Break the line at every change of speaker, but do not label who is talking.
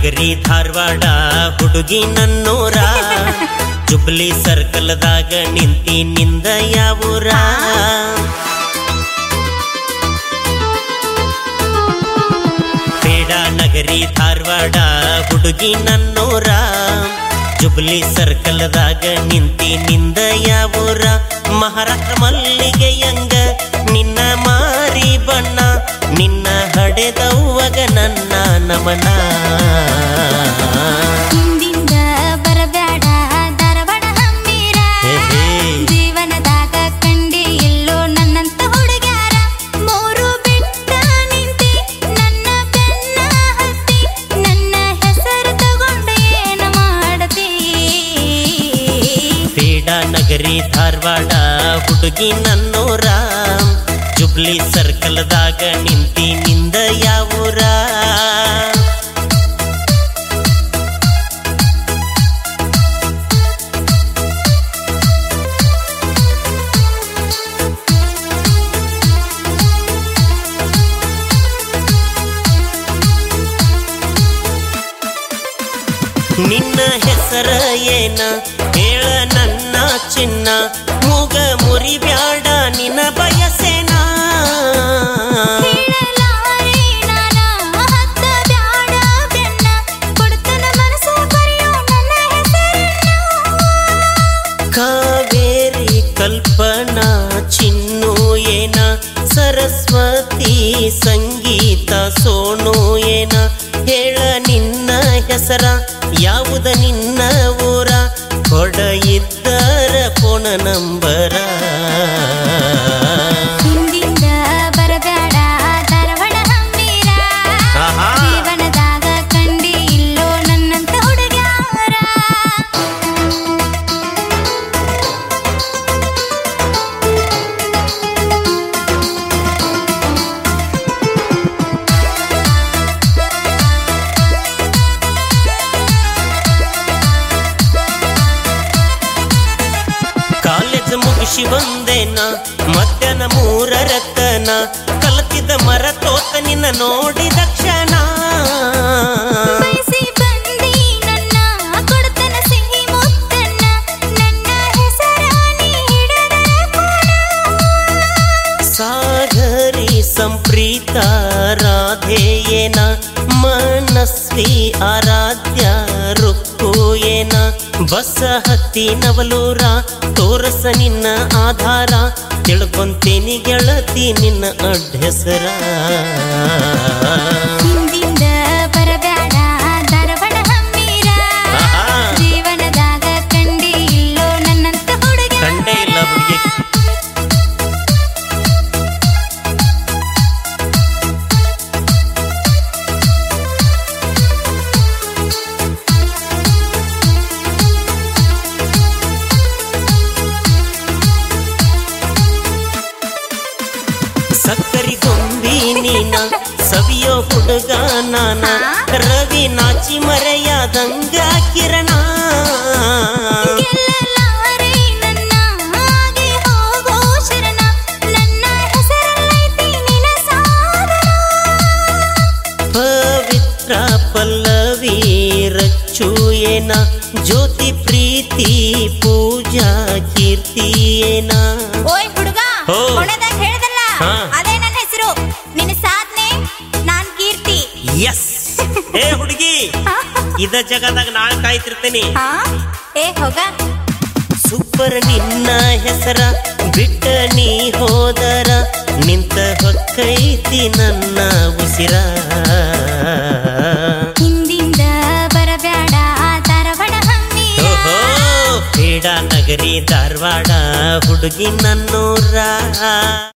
ನಗರಿ ಧಾರವಾಡ ಹುಡುಗಿ ನನ್ನೂರ ಜುಬ್ಲಿ ಸರ್ಕಲ್ದಾಗ ನಿಂತಿ ನಿಂದ ಯಾವೂರ ಬೇಡ ನಗರಿ ಧಾರವಾಡ ಹುಡುಗಿ ನನ್ನೂರ ಜುಬ್ಲಿ ಸರ್ಕಲ್ದಾಗ ನಿಂತಿ ನಿಂದ ಯಾವೂರ ಮಹಾರಾಷ್ಟ್ರ ಮಲ್ಲಿಗೆಯಂಗ ನಿನ್ನ ಮಾರಿ ಬಣ್ಣ ನಿನ್ನ ಹಡೆದವ್ವಗ ನನ್ನ ನಮನ
ಹಿಂದಿಂದ ಬರಬೇಡ ಧಾರವಾಡ ಹಮ್ಮೀರ
ಹೇ ಹೇ.
ಜೀವನದಾಗ ಕಂಡಿ ಎಲ್ಲೋ ನನ್ನಂತ ಹುಡುಗ್ಯಾರ ಮೂರು ಬಿಟ್ಟ ನಿಂತಿ ನನ್ನ ಬೆನ್ನ ಹತ್ತಿ ನನ್ನ ಹೆಸರು ತಗೊಂಡ ಏನ ಮಾಡತಿ
ಬೇಡ ನಗರಿ ಧಾರವಾಡ ಹುಡುಗಿ ನನ್ನೂರ ಜುಬ್ಲಿ ಸರ್ಕಲ್ದಾಗ ನಿಂತಿ ನಿಂದ ಯಾವೂರ ನಿನ್ನ ಹೆಸರ ಏನ ಹೇಳ ನನ್ನ ಚಿನ್ನ ಮೂಗ ಮುರಿಬ್ಯಾಡ ನಿನ್ನ ಬಯಸೇನ
ಹೇಳಲಾರೆ ನಾನ ಹತ್ತ ಬ್ಯಾಡ ಬೆನ್ನ ಕೊಡ್ತನ ಮನಸ ಬರೆಯೋ ನನ್ನ ಹೆಸರನ್ನ
ಕಾವೇರಿ ಕಲ್ಪನಾ ಚಿನ್ನು ಏನ ಸರಸ್ವತಿ ಸಂಗೀತ ಸೋನು ಏನ ಹೇಳ ನಿನ್ನ ಹೆಸರ ಯಾವುದು ನಿನ್ನ ಊರ ಕೊಡ ಇದ್ದರ ಫೋನ ನಂಬರ
ಹಿಂದಿಂದ ಬರಬೇಡ ಧಾರವಾಡ ಹಮ್ಮೀರ
ಆಹಾ.
ಜೀವನದಾಗ ಕಂಡಿ ಇಲ್ಲೋ ನನ್ನಂತ ಹುಡುಗ್ಯಾರ
ಕಾಲೇಜ್ ಮುಗಿಸಿ ಬಂದೇನ ಮಧ್ಯಾಹ್ನ ಮೂರರತನ ಕಲತಿದ ಮರ ತೋತ ನಿನ್ನ ನೋಡಿದ ಕ್ಷಣ
ಬಯಸಿ ಬಂದಿ ನನ್ನ ಕೊಡ್ತನ ಸಿಹಿ ಮುತ್ತನ್ನ ನನ್ನ ಹೆಸರ ನೀ ಹಿಡದ
ಸಾಗರಿ ಸಂಪ್ರೀತ ರಾಧೇಯೇನ ಮನಸ್ವಿ ಆರಾಧ್ಯ ರುಕ್ಕು ಏನ ಬಸ ಹತ್ತಿ ನವಲೂರ ತೋರಸ ನಿನ್ನ ಆಧಾರ ತಿಳ್ಕೊಂತೀನಿ ಗೆಳತಿ ನಿನ್ನ ಅಡ್ಡೆಸರ
ಹಿಂದಿಂದ ಬರಬೇಡ ಧಾರವಾಡ ಹಮ್ಮೀರ
ಆಹಾ.
ಜೀವನದಾಗ ಕಂಡಿ ಇಲ್ಲೋ ನನ್ನಂತ ಹುಡುಗ
ಕಂಡೇ ಇಲ್ಲ ಹುಡುಗಿ ಸಕ್ಕರಿ ಗೊಂಬಿ ನೀನ ಸವಿಯೋ ಹುಡುಗ ನಾನ ರವಿ ನಾಚಿ ಮರೆಯಾದಂಗ ಕಿರಣ
ಗೆಲ್ಲಲಾರೆ ನನ್ನ ಹಾಗೆ ಹೋಗೋ ಶರಣ ನನ್ನ ಹೆಸರಲ್ಲೈತಿ ನಿನ ಸಾಧನ
ಪವಿತ್ರ ಪಲ್ಲವಿ ರಚ್ಚು ಏನ ಜ್ಯೋತಿ ಪ್ರೀತಿ ಪೂಜಾ ಕೀರ್ತಿ ಏನ
ಓಯ್ ಹುಡುಗ
ಹೋ.
ಕೊನೆದಾಗ ಹೇಳ್ದಲ್ಲ
ಹಾ.
ಅದೇ ನನ್ನ ಹೆಸರು ನಿನ್ನ ಸಾಧನೆ ನಾನ್ ಕೀರ್ತಿ
ಎಸ್ ಏ ಹುಡುಗಿ ಇದ ಜಗದಾಗ ನಾಳೆ ಕಾಯ್ತಿರ್ತೀನಿ
ಹಾ ಏ ಹೋಗ
ಸೂಪರ್ ನಿನ್ನ ಹೆಸರ ಬಿಟ್ಟ ನೀ ಹೋದರ ನಿಂತ ಹೊಕ್ಕೈತಿ ನನ್ನ ಉಸಿರ
ಹಿಂದಿಂದ ಬರಬೇಡ ಧಾರವಾಡ ಹಮ್ಮೀರ
ಓಹೋ ಬೇಡ ನಗರಿ ಧಾರವಾಡ ಹುಡುಗಿ ನನ್ನೂರ